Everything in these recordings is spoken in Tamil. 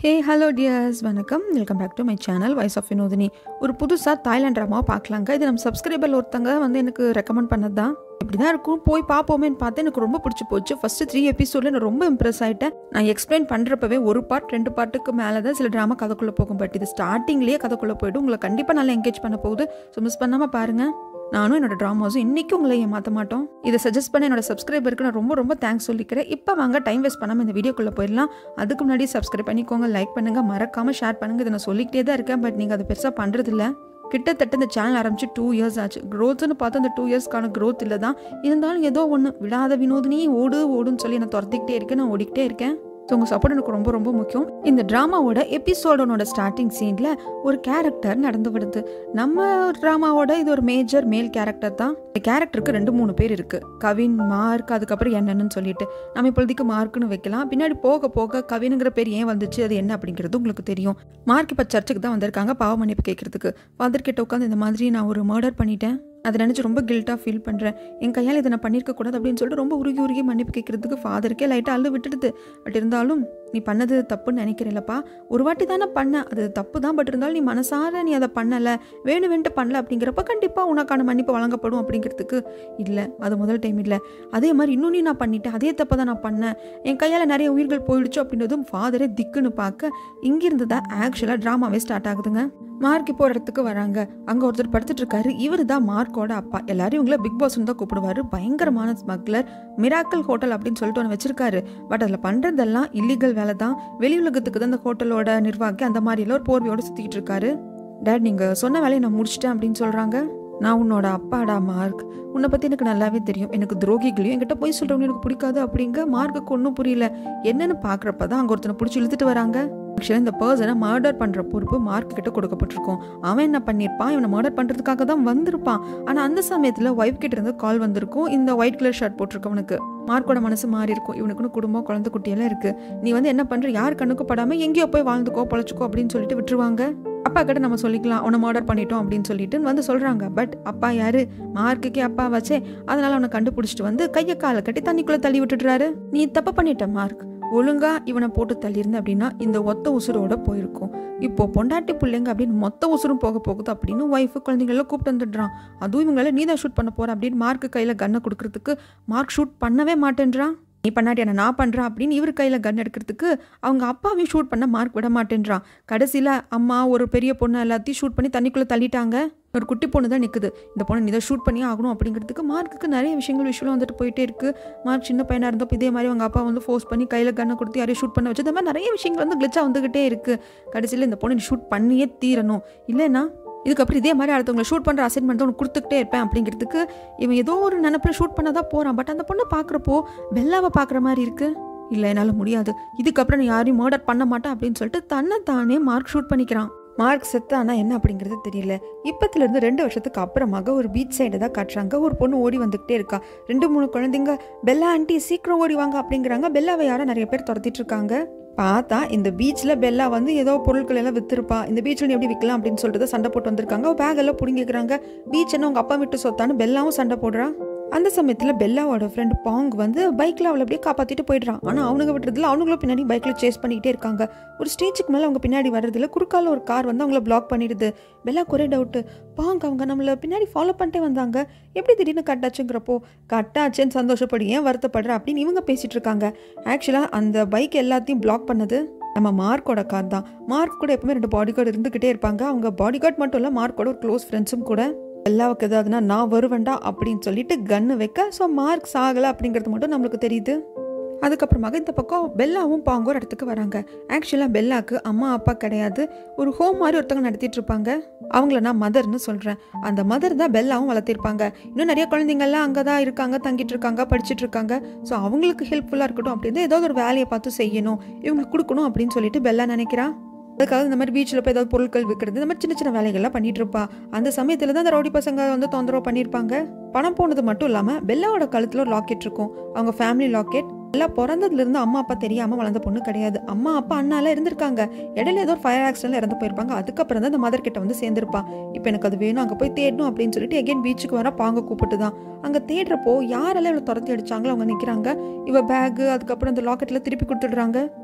ஹே ஹலோ டியர்ஸ் வணக்கம் welcome back to my channel voice of Vinodhini ஒரு புதுசாக தாய்லாண்ட் ட்ராமாவை பார்க்கலாங்க இது நம்ம சப்ஸ்கிரைபர் ஒருத்தங்க வந்து எனக்கு ரெக்கமெண்ட் பண்ணது தான் இப்படி தான் இருக்கும் போய் பார்ப்போமேன்னு பார்த்து எனக்கு ரொம்ப பிடிச்சி போச்சு ஃபஸ்ட்டு த்ரீ எபிசோடில் நான் ரொம்ப இம்ப்ரெஸ் ஆகிட்டேன் நான் எக்ஸ்பிளைன் பண்ணுறப்பவே ஒரு பார்ட் ரெண்டு பார்ட்டுக்கு மேலே தான் சில ட்ராமா கதைக்குள்ளே போகும் பட் இது ஸ்டார்டிங்லேயே கதைக்குள்ளே போய்ட்டு உங்களை கண்டிப்பாக நல்லா என்கேஜ் பண்ண போகுது ஸோ மிஸ் பண்ணாமல் பாருங்கள் நானும் என்னோட ட்ராமாஸும் இன்றைக்கும் உங்களை ஏமாற்ற மாட்டோம் இதை சஜஸ்ட் பண்ண என்னோட சப்ஸ்கிரைபருக்கு நான் ரொம்ப ரொம்ப தேங்க்ஸ் சொல்லிக்கிறேன் இப்போ வாங்க டைம் வேஸ்ட் பண்ணாமல் இந்த வீடியோக்குள்ளே போயிடலாம் அதுக்கு முன்னாடி சப்ஸ்கிரைப் பண்ணிக்கோங்க லைக் பண்ணுங்கள் மறக்காமல் ஷேர் பண்ணுங்கள் இதை நான் சொல்லிக்கிட்டே தான் இருக்கேன் பட் நீங்கள் அதை பெருசாக பண்ணுறதில்ல கிட்டத்தட்ட இந்த சேனல் ஆரம்பிச்சு டூ இயர்ஸ் ஆச்சு க்ரோத்னு பார்த்தா அந்த டூ இயர்ஸ்க்கான க்ரோத் இல்லை தான் இருந்தாலும் ஏதோ ஒன்று விடாத வினோதினி ஓடு ஓடுன்னு சொல்லி என்னை துரத்திக்கிட்டே இருக்கேன் நான் ஓடிக்கிட்டே இருக்கேன் ஸோ உங்கள் சப்போர்ட் எனக்கு ரொம்ப ரொம்ப முக்கியம் இந்த ட்ராமாவோட எபிசோடனோட ஸ்டார்டிங் சீனில் ஒரு கேரக்டர் நடந்து வருது நம்ம ட்ராமாவோட இது ஒரு மேஜர் மேல் கேரக்டர் தான் இந்த கேரக்டருக்கு ரெண்டு மூணு பேர் இருக்குது கவின் மார்க் அதுக்கப்புறம் என்னன்னு சொல்லிட்டு நம்ம இப்பொழுதைக்கு மார்க்னு வைக்கலாம் பின்னாடி போக போக கவினுங்கிற பேர் ஏன் வந்துச்சு அது என்ன அப்படிங்கிறது உங்களுக்கு தெரியும் மார்க் இப்போ சர்ச்சுக்கு தான் வந்திருக்காங்க பாவ மன்னிப்பு கேட்கறதுக்கு ஃபாதர் கிட்ட உட்காந்து இந்த மாதிரி நான் ஒரு மர்டர் பண்ணிட்டேன் அதை நினச்சி ரொம்ப கில்ட்டாக ஃபீல் பண்ணுறேன் என் கையால் இதை நான் பண்ணியிருக்க கூடாது அப்படின்னு சொல்லிட்டு ரொம்ப உருகி உருகி மன்னிப்பு கேட்கறதுக்கு ஃபாதருக்கே லைட்டாக அள்ளு விட்டுடுது பட் இருந்தாலும் நீ பண்ணது தப்புன்னு நினைக்கிறேன்லப்பா ஒரு வாட்டி தானே பண்ண அது தப்பு தான் பட் இருந்தாலும் நீ மனசார நீ அதை பண்ணலை வேணும் வேண்ட்டு பண்ணல அப்படிங்கிறப்ப கண்டிப்பாக உனக்கான மன்னிப்பு வழங்கப்படும் அப்படிங்கிறதுக்கு இல்லை அது முதல் டைம் இல்லை அதே மாதிரி இன்னும் நீ நான் பண்ணிட்டேன் அதே தப்பை தான் நான் பண்ணேன் என் கையால் நிறைய உயிர்கள் போயிடுச்சு அப்படின்றதும் ஃபாதரே திக்குன்னு பார்க்க இங்கிருந்து தான் ஆக்சுவலாக ட்ராமாவே ஸ்டார்ட் ஆகுதுங்க மார்க் இப்போ ஒரு இடத்துக்கு வராங்க அங்கே ஒருத்தர் படுத்துட்டு இருக்காரு இவர் தான் மார்க்கோட அப்பா எல்லாரும் இவங்கள பிக் பாஸ்னு தான் கூப்பிடுவாரு பயங்கரமான ஸ்மக்லர் மிராக்கல் ஹோட்டல் அப்படின்னு சொல்லிட்டு ஒன்று வச்சிருக்காரு பட் அதில் பண்ணுறதெல்லாம் இல்லீகல் வேலை தான் வெளி உலகத்துக்கு தான் அந்த ஹோட்டலோட நிர்வாகி அந்த மாதிரிலாம் ஒரு போர்வையோடு சுற்றிக்கிட்டு இருக்காரு டேட் நீங்கள் சொன்ன வேலையை நான் முடிச்சிட்டேன் அப்படின்னு சொல்கிறாங்க நான் உன்னோட அப்பாடா மார்க் உன்னை பற்றி எனக்கு நல்லாவே தெரியும் எனக்கு துரோகிகளையும் என்கிட்ட போய் சொல்கிறவங்க எனக்கு பிடிக்காது அப்படிங்க மார்க்குக்கு ஒன்றும் புரியல என்னன்னு பார்க்குறப்ப தான் அங்கே ஒருத்தனை பிடிச்சி இழுத்துட்டு வராங்க ஆக்சுவலாக இந்த பர்சனை மர்டர் பண்ணுற பொறுப்பு மார்க் கிட்ட கொடுக்கப்பட்டிருக்கும் அவன் என்ன பண்ணியிருப்பான் இவனை மர்டர் பண்ணுறதுக்காக தான் வந்திருப்பான் ஆனால் அந்த சமயத்தில் ஒய்ஃப் கிட்ட இருந்து கால் வந்திருக்கும் இந்த ஒயிட் கலர் ஷர்ட் போட்டிருக்கவனுக்கு மார்க்கோட மனசு மாறி இருக்கும் இவனுக்குன்னு குடும்பம் குழந்தை குட்டியெல்லாம் இருக்கு நீ வந்து என்ன பண்ற யார் கண்ணுக்கு படாம எங்கேயோ போய் வாழ்ந்துக்கோ பொழைச்சிக்கோ அப்படின்னு சொல்லிட்டு விட்டுருவாங்க அப்பா கிட்ட நம்ம சொல்லிக்கலாம் அவனை மர்டர் பண்ணிட்டோம் அப்படின்னு சொல்லிட்டு வந்து சொல்றாங்க பட் அப்பா யாரு மார்க்குக்கே அப்பா வச்சே அதனால அவனை கண்டுபிடிச்சிட்டு வந்து கையை காலை கட்டி தண்ணிக்குள்ள தள்ளி விட்டுடுறாரு நீ தப்பு பண்ணிட்ட மார்க் ஒழுங்கா இவனை போட்டு தள்ளியிருந்த அப்படின்னா இந்த ஒத்த உசுரோட போயிருக்கும் இப்போ பொண்டாட்டி பிள்ளைங்க அப்படின்னு மொத்த உசுரும் போக போகுது அப்படின்னு ஒய்ஃபு குழந்தைங்கள கூப்பிட்டு வந்துடுறான் அதுவும் இவங்களால நீ தான் ஷூட் பண்ண போற அப்படின்னு மார்க்கு கையில் கன்னை கொடுக்கறதுக்கு மார்க் ஷூட் பண்ணவே மாட்டேன்றான் நீ பண்ணாட்டி என்ன நான் பண்ணுறேன் அப்படின்னு இவர் கையில் கன் எடுக்கிறதுக்கு அவங்க அப்பாவையும் ஷூட் பண்ண மார்க் விட மாட்டேன்றான் கடைசியில் அம்மா ஒரு பெரிய பொண்ணு எல்லாத்தையும் ஷூட் பண்ணி தண்ணிக்குள்ளே தள்ளிட்டாங்க ஒரு குட்டி பொண்ணு தான் நிற்குது இந்த பொண்ணு இதை ஷூட் பண்ணி ஆகணும் அப்படிங்கிறதுக்கு மார்க்குக்கு நிறைய விஷயங்கள் விஷயம் வந்துட்டு போயிட்டே இருக்கு மார்க் சின்ன பையனாக இருந்தப்போ இதே மாதிரி அவங்க அப்பா வந்து ஃபோர்ஸ் பண்ணி கையில் கண்ணை கொடுத்து யாரையும் ஷூட் பண்ண வச்சு இந்த மாதிரி நிறைய விஷயங்கள் வந்து கிளிச்சாக வந்துகிட்டே இருக்கு கடைசியில் இந்த பொண்ணு ஷூட் பண்ணியே தீரணும் இல்லைன்னா இதுக்கப்புறம் இதே மாதிரி அடுத்தவங்களை ஷூட் பண்ணுற அசைன்மெண்ட் தான் உனக்கு கொடுத்துக்கிட்டே இருப்பேன் அப்படிங்கிறதுக்கு இவன் ஏதோ ஒரு நினப்பில் ஷூட் பண்ண தான் போகிறான் பட் அந்த பொண்ணை பார்க்குறப்போ பெல்லாவை பார்க்குற மாதிரி இருக்கு இல்லை என்னால் முடியாது இதுக்கப்புறம் நான் யாரையும் மர்டர் பண்ண மாட்டேன் அப்படின்னு சொல்லிட்டு தன்னை தானே மார்க் ஷூட் பண்ணிக்கிறான் மார்க் செத்தானா என்ன அப்படிங்கிறது தெரியல இப்பத்துலேருந்து ரெண்டு வருஷத்துக்கு அப்புறமாக ஒரு பீச் சைடு தான் காட்டுறாங்க ஒரு பொண்ணு ஓடி வந்துக்கிட்டே இருக்கா ரெண்டு மூணு குழந்தைங்க பெல்லா ஆண்டி சீக்கிரம் ஓடி வாங்க அப்படிங்கிறாங்க பெல்லாவை யாரோ நிறைய பேர் துரத்திட்டு இருக்காங்க பார்த்தா இந்த பீச்சில் பெல்லா வந்து ஏதோ பொருட்கள் எல்லாம் வித்துருப்பா இந்த பீச்சில் நீ எப்படி விற்கலாம் அப்படின்னு சொல்லிட்டு தான் சண்டை போட்டு வந்திருக்காங்க பேக் எல்லாம் பிடிங்கிக்கிறாங்க பீச் என்ன உங்க அப்பா விட்டு சொத்தான்னு பெல்லாவும் சண்டை போடுறா அந்த சமயத்தில் பெல்லாவோட ஃப்ரெண்ட் பாங் வந்து பைக்கில் அவளை அப்படியே காப்பாற்றிட்டு போயிடுறான் ஆனால் அவனுங்க விட்டுறதுல அவனுங்களும் பின்னாடி பைக்கில் சேஸ் பண்ணிக்கிட்டே இருக்காங்க ஒரு ஸ்டேஜுக்கு மேலே அவங்க பின்னாடி வர்றதுல குறுக்கால ஒரு கார் வந்து அவங்கள பிளாக் பண்ணிடுது பெல்லா ஒரே டவுட்டு பாங் அவங்க நம்மளை பின்னாடி ஃபாலோ பண்ணிட்டே வந்தாங்க எப்படி திடீர்னு கட்டாச்சுங்கிறப்போ கட்டாச்சுன்னு சந்தோஷப்படி ஏன் வருத்தப்படுற அப்படின்னு இவங்க பேசிகிட்டு இருக்காங்க ஆக்சுவலாக அந்த பைக் எல்லாத்தையும் பிளாக் பண்ணது நம்ம மார்க்கோட கார் தான் மார்க் கூட எப்பவுமே ரெண்டு பாடி கார்டு இருந்துக்கிட்டே இருப்பாங்க அவங்க பாடி கார்டு மட்டும் இல்லை மார்க்கோட ஒரு க்ளோஸ் ஃப்ரெண்ட்ஸும் கூட எல்லாவுக்கு ஏதாவதுனா நான் வருவேண்டா அப்படின்னு சொல்லிட்டு கன்று வைக்க ஸோ மார்க் சாகலை அப்படிங்கிறது மட்டும் நம்மளுக்கு தெரியுது அதுக்கப்புறமாக இந்த பக்கம் பெல்லாவும் பாங்கும் ஒரு இடத்துக்கு வராங்க ஆக்சுவலாக பெல்லாக்கு அம்மா அப்பா கிடையாது ஒரு ஹோம் மாதிரி ஒருத்தவங்க நடத்திட்டு இருப்பாங்க அவங்கள நான் மதர்னு சொல்கிறேன் அந்த மதர் தான் பெல்லாவும் வளர்த்திருப்பாங்க இன்னும் நிறைய குழந்தைங்கள்லாம் அங்கே தான் இருக்காங்க தங்கிட்டு இருக்காங்க படிச்சுட்டு இருக்காங்க ஸோ அவங்களுக்கு ஹெல்ப்ஃபுல்லாக இருக்கட்டும் அப்படின்னு ஏதாவது ஒரு வேலையை பார்த்து செய்யணும் இவங்களுக்கு கொடுக்கணும் அப்படின்னு சொல்லிட்டு பெல்லா நினைக்கிறா அதுக்காக இந்த மாதிரி பீச்சில் போய் ஏதாவது பொருட்கள் விற்கிறது இந்த மாதிரி சின்ன சின்ன வேலைகள்லாம் பண்ணிட்டு இருப்பா அந்த சமயத்தில் தான் அந்த ரவுடி பசங்க வந்து தொந்தரவு பண்ணியிருப்பாங்க பணம் போனது மட்டும் இல்லாமல் பெல்லாவோட கழுத்தில் ஒரு லாக்கெட் இருக்கும் அவங்க ஃபேமிலி லாக்கெட் எல்லாம் பிறந்ததுலேருந்து அம்மா அப்பா தெரியாமல் வளர்ந்த பொண்ணு கிடையாது அம்மா அப்பா அண்ணாலாம் இருந்திருக்காங்க இடையில ஏதோ ஒரு ஃபயர் ஆக்சிடென்ட்ல இறந்து போயிருப்பாங்க அதுக்கப்புறம் தான் அந்த மதர் கிட்ட வந்து சேர்ந்திருப்பா இப்போ எனக்கு அது வேணும் அங்கே போய் தேடணும் அப்படின்னு சொல்லிட்டு எகைன் பீச்சுக்கு வர பாங்க கூப்பிட்டு தான் அங்கே தேடுறப்போ யாரெல்லாம் இவ்வளோ துரத்தி அடிச்சாங்களோ அவங்க நிற்கிறாங்க இவ பேகு அதுக்கப்புறம் அந்த லாக்கெட்டில் திருப்பி கொடுத்துடுறாங்க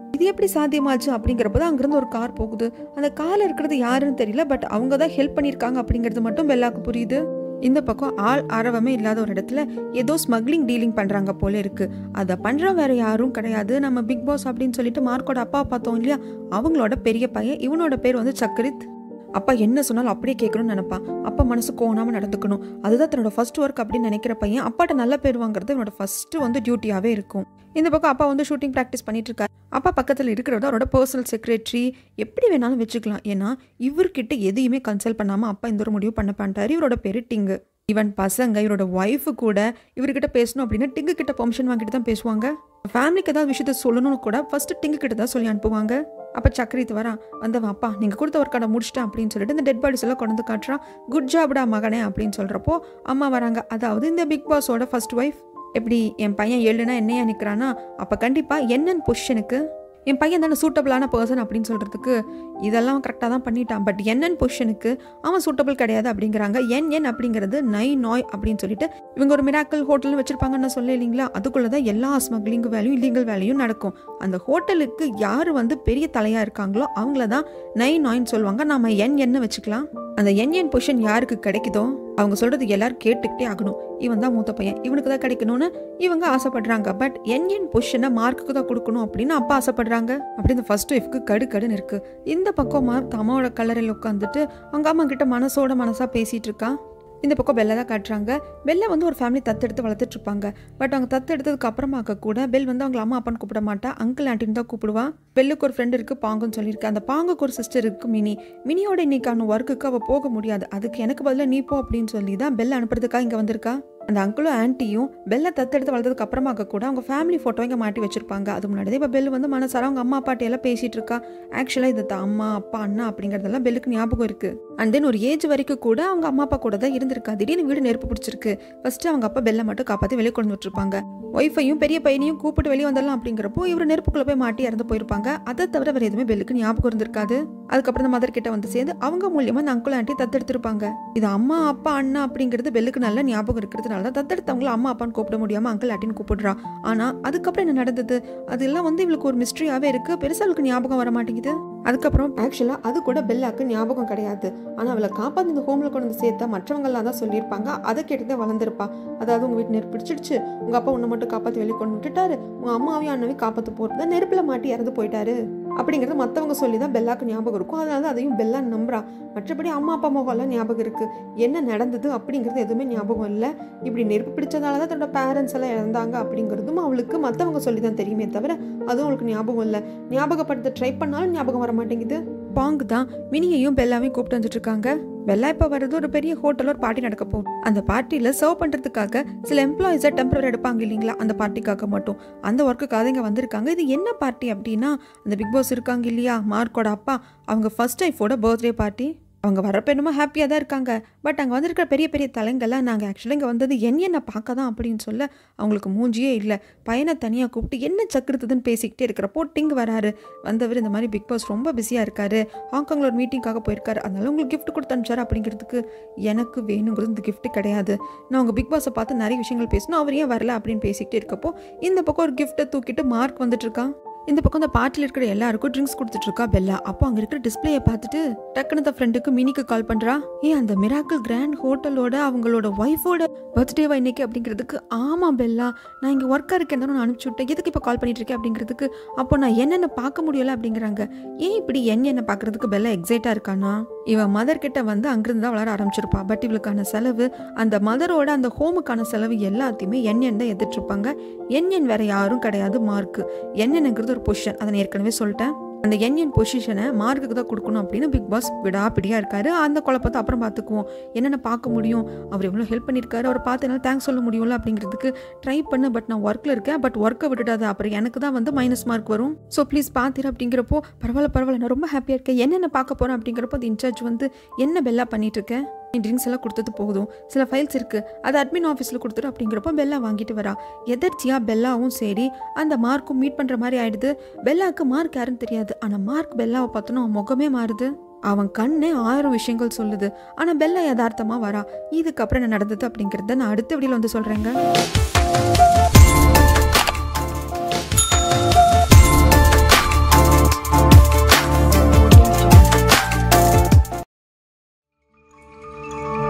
இது எப்படி சாத்தியமாச்சு அப்படிங்கிறப்ப தான் அங்கேருந்து ஒரு கார் போகுது அந்த காரில் இருக்கிறது யாருன்னு தெரியல பட் அவங்க தான் ஹெல்ப் பண்ணியிருக்காங்க அப்படிங்கிறது மட்டும் பெல்லாக்கு புரியுது இந்த பக்கம் ஆள் ஆரவமே இல்லாத ஒரு இடத்துல ஏதோ ஸ்மக்லிங் டீலிங் பண்ணுறாங்க போல இருக்கு அதை பண்ணுற வேற யாரும் கிடையாது நம்ம பிக் பாஸ் அப்படின்னு சொல்லிட்டு மார்க்கோட அப்பா பார்த்தோம் இல்லையா அவங்களோட பெரிய பையன் இவனோட பேர் வந்து சக்கரித் அப்பா என்ன சொன்னாலும் அப்படியே கேட்கணும்னு நினைப்பான் அப்பா மனசு கோணாமல் நடந்துக்கணும் அதுதான் தன்னோட ஃபர்ஸ்ட் ஒர்க் அப்படின்னு நினைக்கிற பையன் அப்பாட்ட நல்ல பேர் வாங்குறது இவனோட ஃபர்ஸ்ட் வந்து டியூட்டியாகவே இருக்கும் இந்த பக்கம் அப்பா வந்து ஷூட்டிங் ப்ராக்டிஸ் பண்ணிட்டு இருக்காரு அப்பா பக்கத்தில் இருக்கிறது அவரோட பர்சனல் செக்ரட்டரி எப்படி வேணாலும் வச்சுக்கலாம் ஏன்னா இவர்கிட்ட எதையுமே கன்சல்ட் பண்ணாமல் அப்பா இந்த ஒரு முடிவு பண்ண பண்ணிட்டாரு இவரோட பேரு டிங்கு ஈவன் பசங்க இவரோட ஒய்ஃபு கூட இவர்கிட்ட பேசணும் அப்படின்னா டிங்கு கிட்ட பெர்மிஷன் வாங்கிட்டு தான் பேசுவாங்க ஃபேமிலிக்கு ஏதாவது விஷயத்த சொல்லணும்னு கூட ஃபர்ஸ்ட் டிங்கு கிட்ட தான் சொல்லி அனுப்புவாங்க அப்போ சக்கரித்து வரான் வந்தவன் அப்பா நீங்கள் கொடுத்த ஒர்க் கடை முடிச்சிட்டேன் அப்படின்னு சொல்லிட்டு இந்த டெட் பாடிஸ் எல்லாம் கொண்டு வந்து காட்டுறான் குட் ஜாப்டா மகனே அப்படின்னு சொல்கிறப்போ அம்மா வராங்க அதாவது இந்த பிக் பாஸோட ஃபர்ஸ்ட் ஒய்ஃப் எப்படி என் பையன் எழுனா என்னையா நிற்கிறானா அப்போ கண்டிப்பாக என்னென்ன பொசிஷனுக்கு என் பையன் தானே சூட்டபிளான பர்சன் அப்படின்னு சொல்கிறதுக்கு இதெல்லாம் கரெக்டாக தான் பண்ணிட்டான் பட் என்னென்ன பொசிஷனுக்கு அவன் சூட்டபிள் கிடையாது அப்படிங்கிறாங்க என் என் அப்படிங்கிறது நை நாய் அப்படின்னு சொல்லிட்டு இவங்க ஒரு மிராக்கல் ஹோட்டல்னு வச்சுருப்பாங்கன்னு நான் சொல்ல இல்லைங்களா அதுக்குள்ளே தான் எல்லா ஸ்மக்லிங் வேலையும் இல்லீகல் வேலையும் நடக்கும் அந்த ஹோட்டலுக்கு யார் வந்து பெரிய தலையாக இருக்காங்களோ அவங்கள தான் நை நாய்ன்னு சொல்லுவாங்க நாம என் என்ன வச்சுக்கலாம் அந்த என் என் பொசிஷன் யாருக்கு கிடைக்குதோ அவங்க சொல்றது எல்லாரும் கேட்டுக்கிட்டே ஆகணும் இவன் தான் மூத்த பையன் இவனுக்கு தான் கிடைக்கணும்னு இவங்க ஆசைப்படுறாங்க பட் என் என் பொசிஷனை மார்க்குக்கு தான் கொடுக்கணும் அப்படின்னு அப்பா ஆசைப்படுறாங்க அப்படி இந்த ஃபர்ஸ்ட் ஒய்ஃப்க்கு கடு கடுன்னு இருக்கு இந்த பக்கம் மார்க் அம்மாவோட கல்லறையில் உட்காந்துட்டு அவங்க அம்மா கிட்ட மனசோட மனசா பேசிட்டு இருக்கான் இந்த பக்கம் பெல்லை தான் காட்டுறாங்க பெல்லை வந்து ஒரு ஃபேமிலி தத்தெடுத்து வளர்த்துட்டு இருப்பாங்க பட் அவங்க தத்து எடுத்ததுக்கு அப்புறமாக்க கூட பெல் வந்து அவங்க அம்மா அப்பான்னு கூப்பிட மாட்டா அங்கிள் ஆண்டின்னு தான் கூப்பிடுவா பெல்லுக்கு ஒரு ஃப்ரெண்ட் இருக்கு பாங்குன்னு சொல்லியிருக்கு அந்த பாங்குக்கு ஒரு சிஸ்டர் இருக்கு மினி மினியோட இன்னைக்கான ஒர்க்குக்கு அவள் போக முடியாது அதுக்கு எனக்கு பதிலாக நீ போ அப்படின்னு சொல்லி தான் பெல் அனுப்புறதுக்காக இங்கே வந்திருக்கா அந்த அங்கிளும் ஆன்ட்டியும் பெல்லை தத்தெடுத்து வளர்த்ததுக்கு அப்புறமாக்க கூட அவங்க ஃபேமிலி ஃபோட்டோ இங்கே மாட்டி வச்சிருப்பாங்க அது முன்னாடி இப்போ பெல் வந்து மனசார அவங்க அம்மா அப்பாட்டி எல்லாம் பேசிட்டு இருக்கா ஆக்சுவலாக இது தான் அம்மா அப்பா அண்ணா அப்படிங்கிறதெல்லாம் பெல்லுக்கு ஞாபகம் இருக்கு அண்ட் தென் ஒரு ஏஜ் வரைக்கும் கூட அவங்க அம்மா அப்பா கூட தான் இருந்திருக்கா திடீர்னு வீடு நெருப்பு பிடிச்சிருக்கு ஃபர்ஸ்ட் அவங்க அப்பா பெல்லை மட்டும் காப்பாற்றி வெளியே கொண்டு விட்டுருப்பாங்க ஒய்ஃபையும் பெரிய பையனையும் கூப்பிட்டு வெளியே வந்தலாம் அப்படிங்கிறப்போ இவர் நெருப்புக்குள்ள போய் மாட்டி இறந்து போயிருப்பாங்க அதை தவிர வேறு எதுவுமே பெல்லுக்கு ஞாபகம் இருந்திருக்காது அதுக்கப்புறம் இந்த மதர் கிட்ட வந்து சேர்ந்து அவங்க மூலியமா அந்த அங்கிள் ஆண்டி தத்தெடுத்திருப்பாங்க இது அம்மா அப்பா அண்ணா அப்படிங்கிறது பெல்லுக்கு நல்ல ஞாபகம் இருக்கிறதுனால தான் தத்தெடுத்தவங்கள அம்மா அப்பான்னு கூப்பிட முடியாம அங்கிள் ஆண்டின்னு கூப்பிடுறா ஆனா அதுக்கப்புறம் என்ன நடந்தது அதெல்லாம் வந்து இவளுக்கு ஒரு மிஸ்ட்ரியாவே இருக்கு பெருசா அவளுக்கு ஞாபகம் வர மாட்டேங்குது அதுக்கப்புறம் ஆக்சுவலா அது கூட பெல்லாக்கு ஞாபகம் கிடையாது ஆனா அவளை காப்பாந்து இந்த ஹோம்ல கொண்டு வந்து சேர்த்தா மற்றவங்களாம் தான் சொல்லியிருப்பாங்க அதை கேட்டுதான் வளர்ந்துருப்பா அதாவது உங்க வீட்டு நெருப்பு பிடிச்சிடுச்சு உங்க அப்பா உன்னை மட்டும் காப்பாத்தி வெளியே கொண்டு விட்டுட்டாரு உங்க அம்மாவையும் அண்ணாவையும் காப்பாத்து போறது நெருப்புல மாட்டி இறந்து போயிட்டாரு அப்படிங்கிறது மற்றவங்க சொல்லி தான் பெல்லாக்கு ஞாபகம் இருக்கும் அதனால தான் அதையும் பெல்லா நம்புறா மற்றபடி அம்மா அப்பா முகம்லாம் ஞாபகம் இருக்கு என்ன நடந்தது அப்படிங்கிறது எதுவுமே ஞாபகம் இல்லை இப்படி நெருப்பு பிடிச்சதால தான் தன்னோட பேரண்ட்ஸ் எல்லாம் இறந்தாங்க அப்படிங்கிறதும் அவளுக்கு மற்றவங்க சொல்லி தான் தெரியுமே தவிர அதுவும் அவளுக்கு ஞாபகம் இல்லை ஞாபகப்படுத்த ட்ரை பண்ணாலும் ஞாபகம் வர மாட்டேங்குது பாங்கு தான் மினியையும் பெல்லாவையும் கூப்பிட்டு வந்துட்டு இருக்காங்க பெல்லா இப்போ வர்றது ஒரு பெரிய ஹோட்டலில் ஒரு பார்ட்டி நடக்க போகுது அந்த பார்ட்டியில் சர்வ் பண்ணுறதுக்காக சில எம்ப்ளாயிஸை டெம்பரரி எடுப்பாங்க இல்லைங்களா அந்த பார்ட்டிக்காக மட்டும் அந்த ஒர்க்குக்காக இங்கே வந்திருக்காங்க இது என்ன பார்ட்டி அப்படின்னா அந்த பிக் பாஸ் இருக்காங்க இல்லையா மார்க்கோட அப்பா அவங்க ஃபர்ஸ்ட் ஒய்ஃபோட பர்த்டே பார்ட்டி அவங்க வரப்ப என்னமோ ஹாப்பியாக தான் இருக்காங்க பட் அங்கே வந்திருக்கிற பெரிய பெரிய தலைங்கள்லாம் நாங்கள் ஆக்சுவலாக இங்கே வந்தது என்ன என்ன பார்க்க தான் அப்படின்னு சொல்ல அவங்களுக்கு மூஞ்சியே இல்லை பையனை தனியாக கூப்பிட்டு என்ன சக்கரத்துதுன்னு பேசிக்கிட்டே இருக்கிறப்போ டிங் வராரு வந்தவர் இந்த மாதிரி பிக் பாஸ் ரொம்ப பிஸியாக இருக்காரு ஹாங்காங்கில் ஒரு மீட்டிங்காக போயிருக்காரு அதனால உங்களுக்கு gift கொடுத்து அனுப்பிச்சாரு அப்படிங்கிறதுக்கு எனக்கு வேணுங்கிறது இந்த gift கிடையாது நான் உங்கள் பிக் பாஸை பார்த்து நிறைய விஷயங்கள் பேசணும் அவர் ஏன் வரல அப்படின்னு பேசிக்கிட்டே இருக்கப்போ இந்த பக்கம் ஒரு கிஃப்ட்டை தூக்கிட்டு மார்க் வந்துட்டு இருக்கான் இந்த பக்கம் இந்த பார்ட்டியில் இருக்கிற எல்லாருக்கும் ட்ரிங்க்ஸ் கொடுத்துட்டு இருக்கா பெல்லா அப்போ அங்கே இருக்கிற டிஸ்பிளேயை பார்த்துட்டு டக்குனு தான் ஃப்ரெண்டுக்கு மினிக்கு கால் பண்ணுறா ஏ அந்த மிராக்கிள் கிராண்ட் ஹோட்டலோட அவங்களோட ஒய்ஃபோட பர்த்டேவா இன்னைக்கு அப்படிங்கிறதுக்கு ஆமாம் பெல்லா நான் இங்கே ஒர்க்காக இருக்கேன் நான் அனுப்பிச்சு விட்டேன் எதுக்கு இப்போ கால் பண்ணிட்டு இருக்கேன் அப்படிங்கிறதுக்கு அப்போ நான் என்னென்ன பார்க்க முடியல அப்படிங்கிறாங்க ஏன் இப்படி என்ன என்ன பார்க்கறதுக்கு பெல்லா எக்ஸைட்டாக இருக்கானா இவன் மதர் கிட்ட வந்து அங்கிருந்து தான் வளர ஆரம்பிச்சிருப்பா பட் இவளுக்கான செலவு அந்த மதரோட அந்த ஹோமுக்கான செலவு எல்லாத்தையுமே என் தான் எதிர்த்திருப்பாங்க என் வேற யாரும் கிடையாது மார்க்கு என்னங்கிறது ஒரு பொசிஷன் அதை நான் ஏற்கனவே சொல்லிட்டேன் அந்த என் பொசிஷனை மார்க்குக்கு தான் கொடுக்கணும் அப்படின்னு பிக் பாஸ் விடாப்பிடியா இருக்காரு அந்த குழப்பத்தை அப்புறம் பார்த்துக்குவோம் என்னென்ன பார்க்க முடியும் அவர் எவ்வளோ ஹெல்ப் பண்ணியிருக்காரு அவரை பார்த்து என்னால் தேங்க்ஸ் சொல்ல முடியும்ல அப்படிங்கிறதுக்கு ட்ரை பண்ணு பட் நான் ஒர்க்கில் இருக்கேன் பட் ஒர்க்கை விட்டுட்டாது அப்புறம் எனக்கு தான் வந்து மைனஸ் மார்க் வரும் ஸோ ப்ளீஸ் பார்த்துரு அப்படிங்கிறப்போ பரவாயில்ல பரவாயில்ல நான் ரொம்ப ஹாப்பியாக இருக்கேன் என்னென்ன பார்க்க போகிறேன் அப்படிங்கிறப்போ அந்த இன்சார்ஜ் வந்து என்ன பெல்லா பண்ணிட்டு இருக்கேன் ட்ரிங்க்ஸ் எல்லாம் கொடுத்தது போதும் சில ஃபைல்ஸ் இருக்குது அது அட்மின் ஆஃபீஸில் கொடுத்துரு அப்படிங்கிறப்போ பெல்லா வாங்கிட்டு வரா எதர்ச்சியாக பெல்லாவும் சரி அந்த மார்க்கும் மீட் பண்ணுற மாதிரி ஆயிடுது பெல்லாவுக்கு மார்க் யாருன்னு தெரியாது ஆனால் மார்க் பெல்லாவை பார்த்தோன்னா அவன் முகமே மாறுது அவன் கண்ணே ஆயிரம் விஷயங்கள் சொல்லுது ஆனால் பெல்லா யதார்த்தமாக வரா இதுக்கப்புறம் என்ன நடந்தது அப்படிங்கிறத நான் அடுத்த வீடியோவில் வந்து சொல்கிறேங்க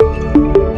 பாய்